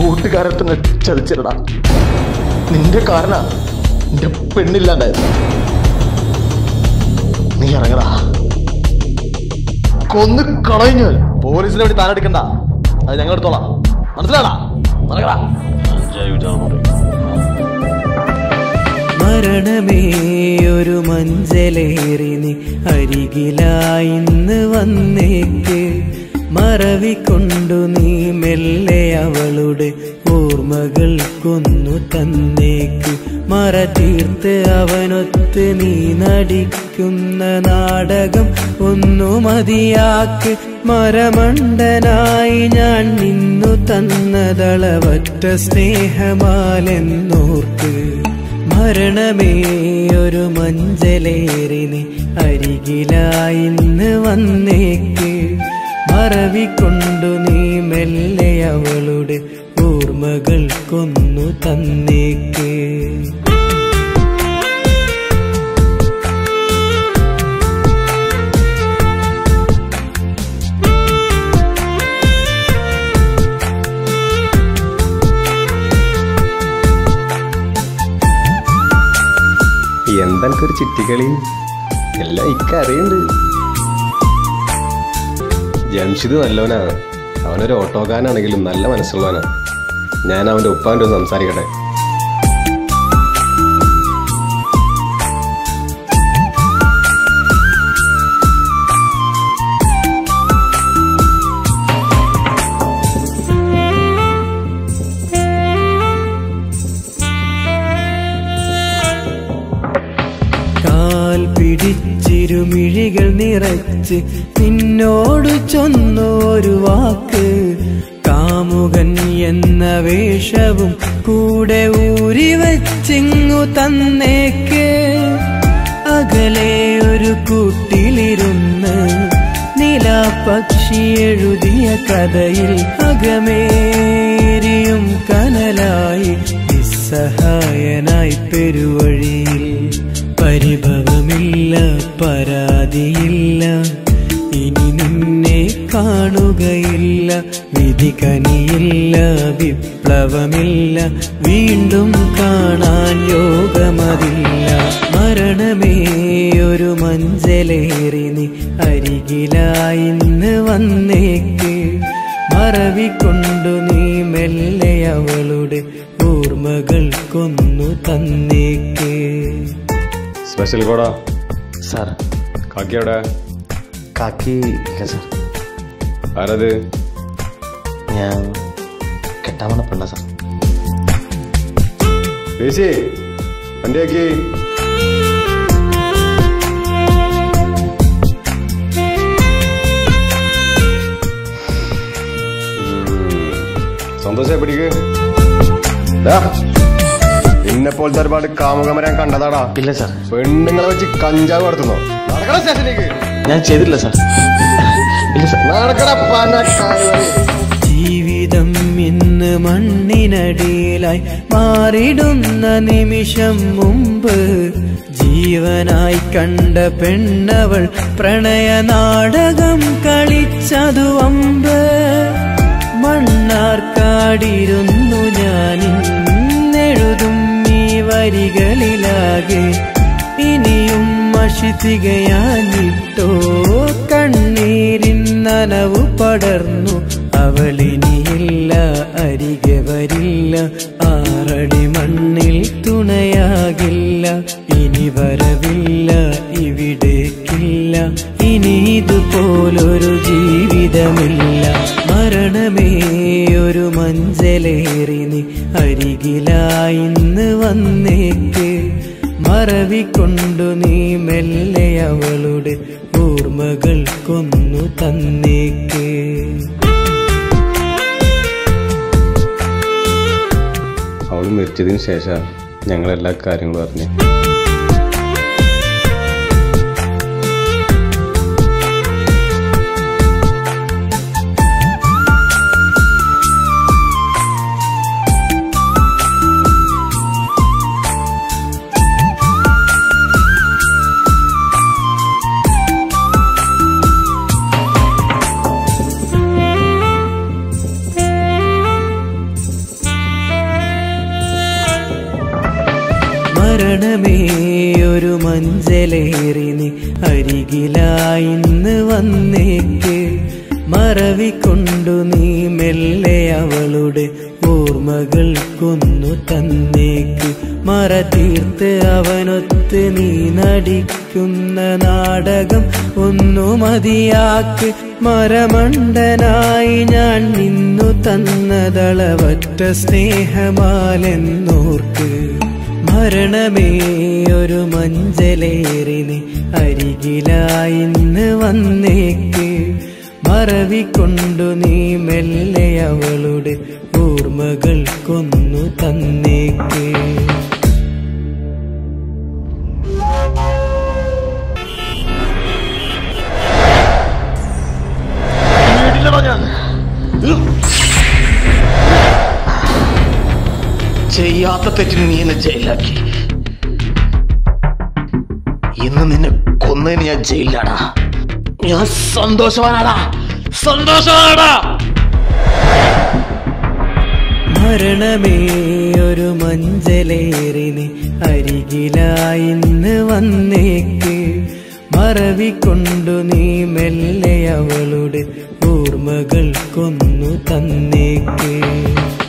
കൂട്ടുകാരെ തന്നെ ചതിച്ചിരടാ നിന്റെ കാരണ നിന്റെ പെണ്ണില്ലാണ്ടായത് നീ ഇറങ്ങടാ കൊന്ന് കളഞ്ഞു പോലീസിനെ വേണ്ടി താനെടുക്കണ്ട അത് ഞങ്ങൾ എടുത്തോളാം മനസ്സിലാടാ ഇറങ്ങടാ മരണമേ ഒരു മഞ്ചലേറി നീ അരികിലായിന്ന് വന്നേക്ക് മറവിക്കൊണ്ടു നീ മെല്ലെ അവളുടെ ഓർമ്മകൾ കൊന്നു തന്നേക്ക് മറ തീർത്ത് അവനൊത്ത് നീ നടിക്കുന്ന നാടകം ഒന്നു മതിയാക്ക് മരമണ്ടനായി ഞാൻ നിന്നു തന്നതളവറ്റ സ്നേഹമാലെന്നോർക്ക് മരണമേ ഒരു മഞ്ചലേറി നീ അരികിലായിന്ന് വന്നേക്ക് മറവിക്കൊണ്ടു നീ മെല്ലെ അവളുടെ ഓർമ്മകൾ കൊന്നു തന്നേക്ക് എന്തൊക്കെ ഒരു ചിറ്റിക്കളി എല്ലാം ഇക്കറിയുണ്ട് ജംഷിദ് നല്ലവനാ അവനൊരു ഓട്ടോക്കാരനാണെങ്കിലും നല്ല മനസ്സുള്ളവനാ ഞാൻ അവൻ്റെ ഉപ്പാൻ്റെ ഒന്ന് സംസാരിക്കട്ടെ കാൽ പിടിച്ചിരുമിഴികൾ നിറച്ച് നിന്നോട് ചൊന്നു ഒരു വാക്ക് കാമുകൻ എന്ന വേഷവും കൂടെ ഊരി വച്ചിങ്ങു തന്നേക്ക് അകലെ ഒരു കൂട്ടിലിരുന്ന് നിലാപക്ഷി എഴുതിയ കഥയിൽ അകമേരിയും കനലായി നിസ്സഹായനായി പെരുവഴിയിൽ പരിഭവമില്ല പരാതിയില്ല ഇനി നിന്നെ കാണുകയില്ല വിധി കനിയില്ല വിപ്ലവമില്ല വീണ്ടും കാണാൻ യോഗമതില്ല മരണമേ ഒരു മഞ്ചലേറി നീ അരികിലായിന്ന് വന്നേക്ക് മറവിക്കൊണ്ടു നീ മെല്ലെ അവളുടെ ഓർമ്മകൾ കൊന്നു തന്നേക്ക് സ്പെഷ്യൽ കോടാ സാർ കാക്കി എവിടെ കാക്കി ഇല്ല സാർ ആരത് ഞാൻ കെട്ടാമണ പെണ്ണ സാർ ദേശി വണ്ടിയാക്കി സന്തോഷമായി പിടിക്ക് ദാ, നിന്നെ പോലത്തെ ഒരുപാട് കാമുകമരാൻ കണ്ടതാടാ ഇല്ല സാർ പെണ്ണുങ്ങളെ വെച്ച് കഞ്ചാവ് നടത്തുന്നോ നടക്കണ സ്റ്റേഷനിലേക്ക് ഞാൻ ചെയ്തില്ല സാർ ഇല്ല സാർ നടക്കട പാനക്കായ ജീവിതം ഇന്ന് മണ്ണിനടിയിലായി മാറിടുന്ന നിമിഷം മുമ്പ് ജീവനായി കണ്ട പെണ്ണവൾ പ്രണയ നാടകം കളിച്ചതു അമ്പ് മണ്ണാർക്കാടിരുന്നു ഞാനിന്നെഴുതും ഈ വരികളിലാകെ ഇനിയും മഷി തികയാഞ്ഞിട്ടോ കണ്ണീരിൻ നനവു പടർന്നു അവളിനിയില്ല അരികെ വരില്ല ആറടി മണ്ണിൽ തുണയാകില്ല ഇനി വരവില്ല ഇവിടേക്കില്ല ഇനി ഇതുപോലൊരു ജീവിതമില്ല മരണമേ ഒരു മഞ്ചലേറി നീ അരികിലായിന്ന് വന്നേക്ക് മറവിക്കൊണ്ടു നീ മെല്ലെ അവളുടെ ഓർമ്മകൾ കൊന്നു തന്നേക്ക് അവൾ മരിച്ചതിന് ശേഷം ഞങ്ങൾ എല്ലാ കാര്യങ്ങളും അറിഞ്ഞു മഞ്ചലേറി നീ അരികിലായിന്ന് വന്നേക്ക് മറവി കൊണ്ടു നീ മെല്ലെ അവളുടെ ഓർമ്മകൾ കൊന്നു തന്നേക്ക് മറ തീർത്ത് അവനൊത്ത് നീ നടിക്കുന്ന നാടകം ഒന്നു മതിയാക്ക് മരമണ്ടനായി ഞാൻ നിന്നു തന്നതളവറ്റ സ്നേഹമാലെന്നോർക്ക് മരണമേ ഒരു മഞ്ചലേറി നീ അരികിലായിന്ന് വന്നേക്ക് മറവി കൊണ്ടു നീ മെല്ലെ അവളുടെ ഓർമ്മകൾ കൊന്നു തന്നേക്ക് വീട്ടിലടാ ഞാൻ ചെയ്യാത്ത തെറ്റിന് നീ എന്നെ ജയിലാക്കി ഇന്ന് നിന്നെ കൊന്നതിന് ഞാൻ ജയിലാടാ ഞാൻ സന്തോഷവാനാടാ സന്തോഷവാനാടാ മരണമേ ഒരു മഞ്ചലേറി നീ അരികിലായിന്ന് വന്നേക്ക് മറവി കൊണ്ടു നീ മെല്ലെ അവളുടെ ഓർമ്മകൾ കൊന്നു തന്നേക്ക്